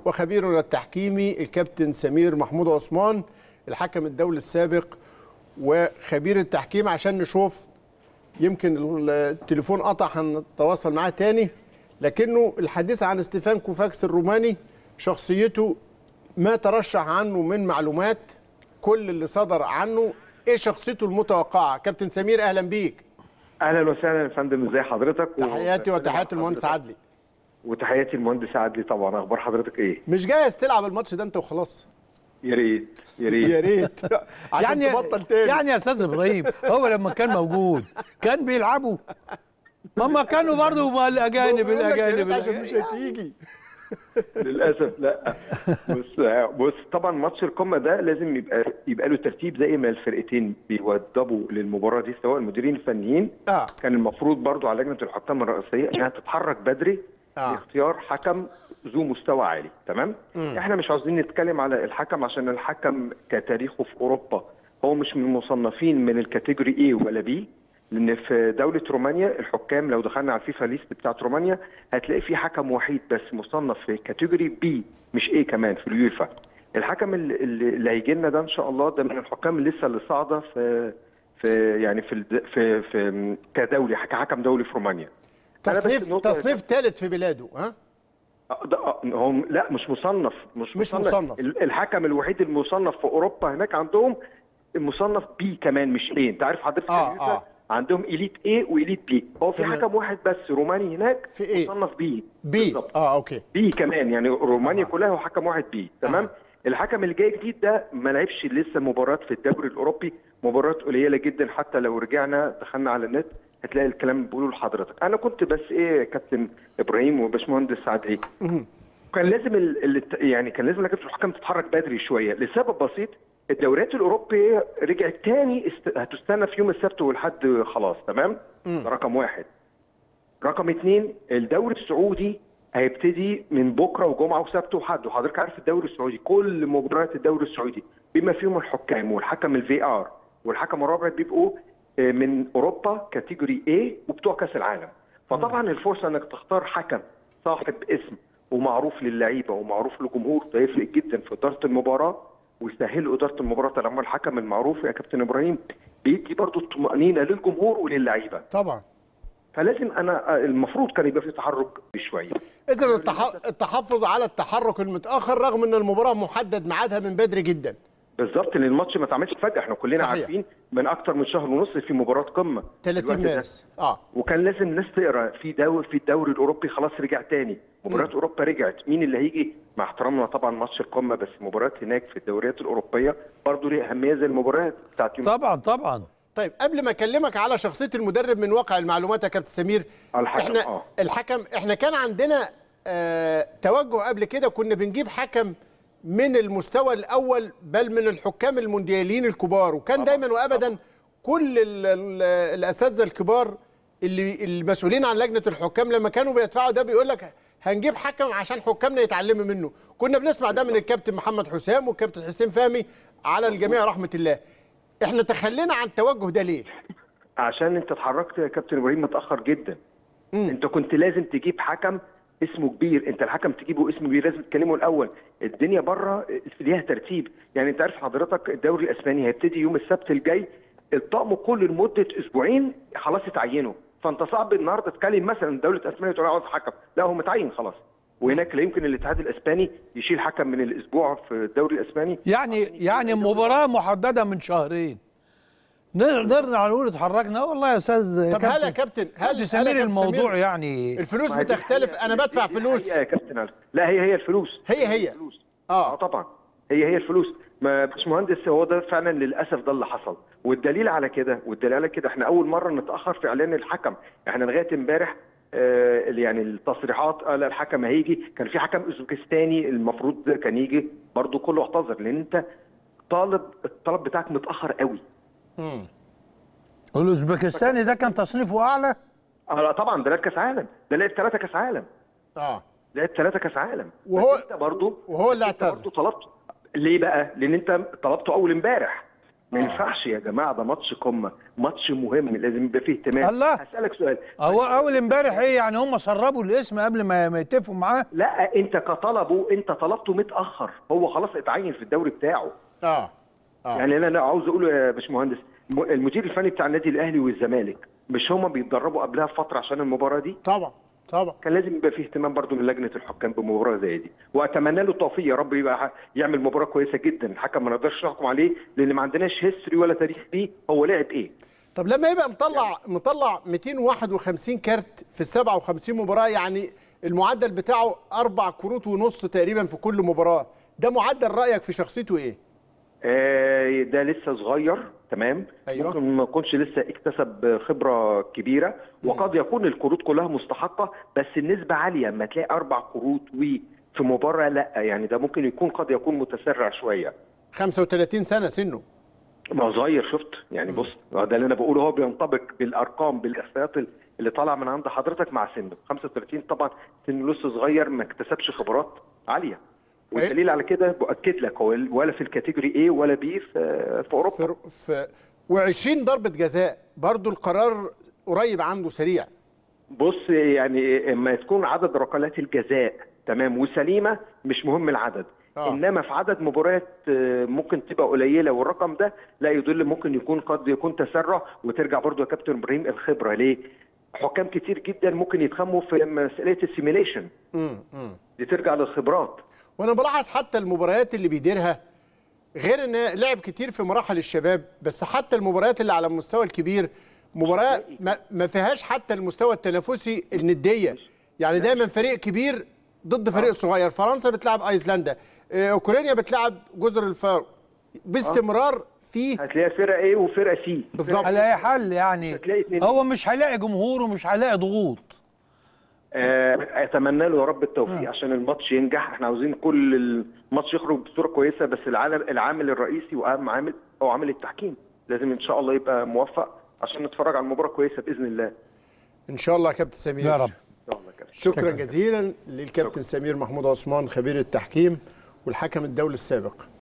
وخبيرنا التحكيمي الكابتن سمير محمود عثمان الحكم الدولي السابق وخبير التحكيم عشان نشوف يمكن التليفون قطع هنتواصل معاه تاني لكنه الحديث عن ستيفان كوفاكس الروماني شخصيته ما ترشح عنه من معلومات كل اللي صدر عنه ايه شخصيته المتوقعه كابتن سمير اهلا بيك اهلا وسهلا يا فندم ازي حضرتك تحياتي وتحيات المهندس عدلي وتحياتي المهندس عدلي طبعا اخبار حضرتك ايه مش جاهز تلعب الماتش ده انت وخلاص يا ريت يا ريت يا ريت عشان يعني تبطل تاني يعني يا استاذ ابراهيم هو لما كان موجود كان بيلعبوا ما ما كانوا برضه مع الاجانب بقول لك يا ريت الاجانب عشان مش الأجانب. هتيجي للاسف لا بص بص طبعا ماتش القمه ده لازم يبقى يبقى له ترتيب زي ما الفرقتين بيوضبوا للمباراه دي سواء المديرين الفنيين اه كان المفروض برضو على لجنه الحكام الرئيسيه انها تتحرك بدري آه. لاختيار حكم ذو مستوى عالي تمام احنا مش عاوزين نتكلم على الحكم عشان الحكم كتاريخه في اوروبا هو مش من المصنفين من الكاتيجوري اي ولا بي لان في دوله رومانيا الحكام لو دخلنا على الفيفا ليست بتاعت رومانيا هتلاقي في حكم وحيد بس مصنف في كاتيجوري بي مش ايه كمان في اليويفا الحكم اللي, اللي هيجي لنا ده ان شاء الله ده من الحكام اللي لسه اللي صاعده في في يعني في الد- في, في كدولي كحكم دولي في رومانيا أنا بس تصنيف النقطة- تصنيف ثالث في بلاده ها آه، ده آه، هو لا مش مصنف مش, مش مصنف. ال- الحكم الوحيد المصنف في اوروبا هناك عندهم المصنف بي كمان مش ايه انت عارف حضرتك آه، اليوفا آه. عندهم اليت ايه واليت بي هو في تمام. حكم واحد بس روماني هناك في إيه؟ مصنف بي بي بالظبط. اه اوكي بي كمان يعني رومانيا آه. كلها هو حكم واحد بي تمام الحكم اللي جاي جديد ده ما لعبش لسه مباريات في الدوري الاوروبي مباريات قليله جدا حتى لو رجعنا دخلنا على النت هتلاقي الكلام اللي بقوله لحضرتك انا كنت بس ايه يا كابتن ابراهيم وباشمهندس عدلي كان لازم ال... ال- يعني كان لازم لجنه الحكام تتحرك بدري شويه لسبب بسيط الدوريات الاوروبيه رجعت تاني است... هتستنى في يوم السبت والحد خلاص تمام ده رقم واحد رقم اثنين الدوري السعودي هيبتدي من بكره وجمعه وسبت وحد وحضرتك عارف الدوري السعودي كل مباريات الدوري السعودي بما فيهم الحكام والحكم الفي ار والحكم الرابع بيبقوا آه، من اوروبا كاتيجوري اي وبتوع كاس العالم فطبعا الفرصه انك تختار حكم صاحب اسم ومعروف للعيبه ومعروف للجمهور ده يفرق جدا في اداره المباراه ويسهل اداره المباراه طالما الحكم المعروف يا كابتن ابراهيم بيدي برضو الطمانينه للجمهور وللعيبه طبعا فلازم انا المفروض كان يبقى في تحرك شويه اذا التح... التحفظ على التحرك المتاخر رغم ان المباراه محدد ميعادها من بدري جدا بالظبط لان الماتش ما اتعملش فجاه احنا كلنا صحيح. عارفين من اكتر من شهر ونص في مباراه قمه 30 الوقت ده. مارس اه وكان لازم الناس تقرا في دوري في الدوري الاوروبي خلاص رجع تاني مباريات اوروبا رجعت مين اللي هيجي مع احترامنا طبعا ماتش القمه بس المباريات هناك في الدوريات الاوروبيه برضه ليها اهميه زي المباريات بتاعت يوم طبعا طبعا طيب قبل ما اكلمك على شخصيه المدرب من واقع المعلومات يا كابتن سمير الحكم، احنا آه. الحكم احنا كان عندنا آه توجه قبل كده كنا بنجيب حكم من المستوى الاول بل من الحكام الموندياليين الكبار وكان طبعاً، دايما وابدا كل ال- ال- الاساتذه الكبار اللي المسؤولين عن لجنه الحكام لما كانوا بيدفعوا ده بيقول لك هنجيب حكم عشان حكامنا يتعلموا منه كنا بنسمع ده من الكابتن محمد حسام والكابتن حسين فهمي على الجميع رحمه الله احنا تخلينا عن التوجه ده ليه عشان انت اتحركت يا كابتن ابراهيم متاخر جدا انت كنت لازم تجيب حكم اسمه كبير انت الحكم تجيبه اسمه كبير لازم تكلمه الاول الدنيا بره ليها ترتيب يعني انت عارف حضرتك الدوري الاسباني هيبتدي يوم السبت الجاي الطقم كل لمده اسبوعين خلاص اتعينوا فانت صعب النهارده تكلم مثلا دوله اسبانيا تقول عاوز حكم لا هو متعين خلاص وهناك لا يمكن الاتحاد الاسباني يشيل حكم من الاسبوع في الدوري الاسباني يعني يعني مباراه محدده من شهرين نقدر نقول اتحركنا والله يا استاذ طب هل يا كابتن هل هل هل يا سمير كابتن الموضوع سمير يعني الفلوس ما هي دي بتختلف الحقيقة. انا دي- بدفع دي فلوس الحقيقة يا كابتن علي. لا هي هي الفلوس هي هي. الفلوس اه اه طبعا هي هي الفلوس ما باشمهندس هو ده فعلا للاسف ده اللي حصل والدليل على كده والدليل على كده احنا اول مره نتاخر في اعلان الحكم احنا لغايه امبارح آه اللي يعني التصريحات آه لا الحكم هيجي كان في حكم اوزبكستاني المفروض كان يجي برضو كله اعتذر لان انت طالب الطلب بتاعك متاخر قوي الاوزبكستاني ده كان تصنيفه اعلى آه لا طبعا ده لعب كاس عالم ده لعب ثلاثه كاس عالم اه لعب ثلاثه كاس عالم وهو- بس انت برضو وهو اللي انت اعتذر. برضو طلبت ليه بقى؟ لان انت طلبته اول امبارح ما آه. ينفعش يا جماعه ده ماتش قمه ماتش مهم لازم يبقى فيه اهتمام الله. هسالك سؤال هو اول امبارح ايه يعني هم سربوا الاسم قبل ما ما يتفقوا معاه لا انت كطلبه انت طلبته متاخر هو خلاص اتعين في الدوري بتاعه اه اه يعني انا أنا عاوز اقول يا باشمهندس م- المدير الفني بتاع النادي الاهلي والزمالك مش هما بيتدربوا قبلها بفتره عشان المباراه دي طبعا طبعا كان لازم يبقى فيه اهتمام برضو من لجنه الحكام بمباراه زي دي واتمنى له التوفيق يا رب يبقى ح- يعمل مباراه كويسه جدا الحكم ما نقدرش نحكم عليه لان ما عندناش هيستوري ولا تاريخ ليه هو لعب ايه طب لما يبقى مطلع مطلع 251 كارت في ال 57 مباراه يعني المعدل بتاعه اربع كروت ونص تقريبا في كل مباراه ده معدل رايك في شخصيته ايه؟ آه، ده لسه صغير تمام أيوة. ممكن ما يكونش لسه اكتسب خبره كبيره وقد يكون الكروت كلها مستحقه بس النسبه عاليه اما تلاقي اربع كروت وفي مباراه لا يعني ده ممكن يكون قد يكون متسرع شويه 35 سنه سنه ما هو صغير شفت يعني بص ده اللي انا بقوله هو بينطبق بالارقام بالاحصائيات اللي طالعه من عند حضرتك مع سنه 35 طبعا سنه لسه صغير ما اكتسبش خبرات عاليه والدليل على كده باكد لك هو ولا في الكاتيجوري A ولا B في في اوروبا في, في و20 ضربه جزاء برضو القرار قريب عنده سريع بص يعني اما تكون عدد ركلات الجزاء تمام وسليمه مش مهم العدد آه. انما في عدد مباريات آه، ممكن تبقى قليله والرقم ده لا يدل ممكن يكون قد يكون تسرع وترجع برضو يا كابتن ابراهيم الخبره ليه؟ حكام كتير جدا ممكن يتخموا في مساله السيميليشن امم امم دي ترجع للخبرات وانا بلاحظ حتى المباريات اللي بيديرها غير ان لعب كتير في مراحل الشباب بس حتى المباريات اللي على المستوى الكبير مباراه ما, ما فيهاش حتى المستوى التنافسي النديه يعني دايما فريق كبير ضد فريق صغير فرنسا بتلعب ايسلندا آه، اوكرانيا بتلعب جزر الفار باستمرار في هتلاقي فرقه ايه وفرقه سي بالظبط على اي حل يعني هتلاقي اتنين. هو مش هيلاقي جمهور ومش هيلاقي ضغوط آه، اتمنى له يا رب التوفيق عشان الماتش ينجح احنا عاوزين كل الماتش يخرج بصوره كويسه بس العالم العامل الرئيسي واهم عامل هو عامل التحكيم لازم ان شاء الله يبقى موفق عشان نتفرج على المباراه كويسه باذن الله ان شاء الله يا كابتن سمير يا رب ان شاء الله كده شكرا جزيلا للكابتن سمير محمود عثمان خبير التحكيم والحكم الدولي السابق